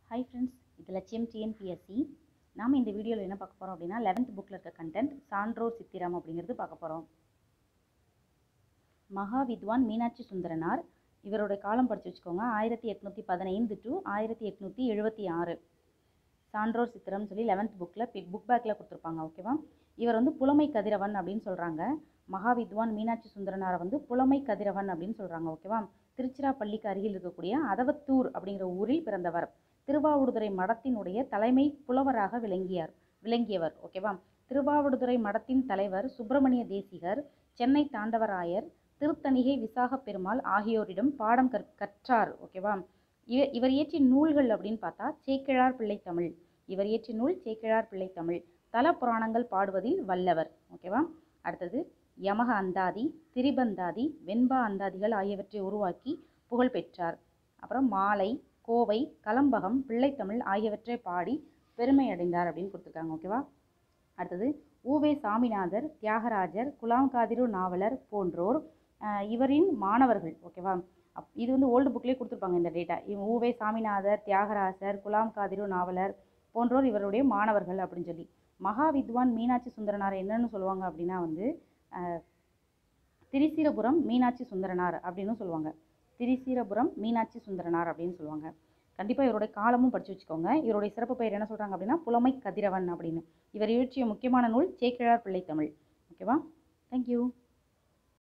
hi friends இது லட்சியம் TNPSC நாம் இந்த வீடியோவில் என்ன பார்க்க போகிறோம் அப்படின்னா லெவன்த் புக்கில் இருக்க கண்டென்ட் சான்றோர் சித்திரம் அப்படிங்கிறது பார்க்க போகிறோம் மகா வித்வான் மீனாட்சி சுந்தரனார் இவருடைய காலம் படித்து வச்சுக்கோங்க ஆயிரத்தி எட்நூற்றி பதினைந்து டு ஆயிரத்தி எட்நூற்றி எழுபத்தி ஆறு சான்றோர் சித்திரம்னு சொல்லி லெவன்த் புக்கில் பிக் புக் பேக்கில் கொடுத்துருப்பாங்க ஓகேவா இவர் வந்து புலமை கதிரவன் அப்படின்னு சொல்கிறாங்க மகா வித்வான் மீனாட்சி சுந்தரனாரை வந்து புலமை கதிரவன் அப்படின்னு சொல்கிறாங்க ஓகேவா திருச்சிராப்பள்ளிக்கு அருகில் இருக்கக்கூடிய அதவத்தூர் அப்படிங்கிற ஊரில் பிறந்தவர் திருவாவடுதுறை மடத்தினுடைய தலைமை புலவராக விளங்கியார் விளங்கியவர் ஓகேவா திருவாவடுதுறை மடத்தின் தலைவர் சுப்பிரமணிய தேசிகர் சென்னை தாண்டவராயர் திருத்தணிகை விசாக பெருமாள் ஆகியோரிடம் பாடம் கற் கற்றார் ஓகேவா இவ இவர் இயற்றிய நூல்கள் அப்படின்னு பார்த்தா சேக்கிழார் பிள்ளை தமிழ் இவர் இயற்றிய நூல் சேக்கிழார் பிள்ளை தமிழ் தல புராணங்கள் பாடுவதில் வல்லவர் ஓகேவா அடுத்தது யமக அந்தாதி திரிபந்தாதி வெண்பா அந்தாதிகள் ஆகியவற்றை உருவாக்கி புகழ் பெற்றார் அப்புறம் மாலை கோவை கலம்பகம் பிள்ளைத்தமிழ் ஆகியவற்றை பாடி பெருமை அடைந்தார் அப்படின்னு கொடுத்துருக்காங்க ஓகேவா அடுத்தது ஊவே சாமிநாதர் தியாகராஜர் குலாம் காதிரு நாவலர் போன்றோர் அஹ், இவரின் மாணவர்கள் ஓகேவா அப் இது வந்து ஓல்டு புக்லேயே கொடுத்துருப்பாங்க இந்த டேட்டா இவங்க ஊவே சாமிநாதர் தியாகராஜர் குலாம் காதிரு நாவலர் போன்றோர் இவருடைய மாணவர்கள் அப்படின்னு சொல்லி மகா வித்வான் மீனாட்சி சுந்தரனார் என்னன்னு சொல்லுவாங்க அப்படின்னா வந்து அஹ், திரிசீரபுரம் மீனாட்சி சுந்தரனார் அப்படின்னு சொல்லுவாங்க திரிசீரபுரம் மீனாட்சி சுந்தரனார் அப்படின்னு சொல்லுவாங்க கண்டிப்பாக இவருடைய காலமும் படித்து வச்சுக்கோங்க இவருடைய சிறப்பு பெயர் என்ன சொல்கிறாங்க அப்படின்னா புலமை கதிரவன் அப்படின்னு இவர் இயற்றிய முக்கியமான நூல் சேக்கிழார் பிள்ளை தமிழ் ஓகேவா தேங்க்யூ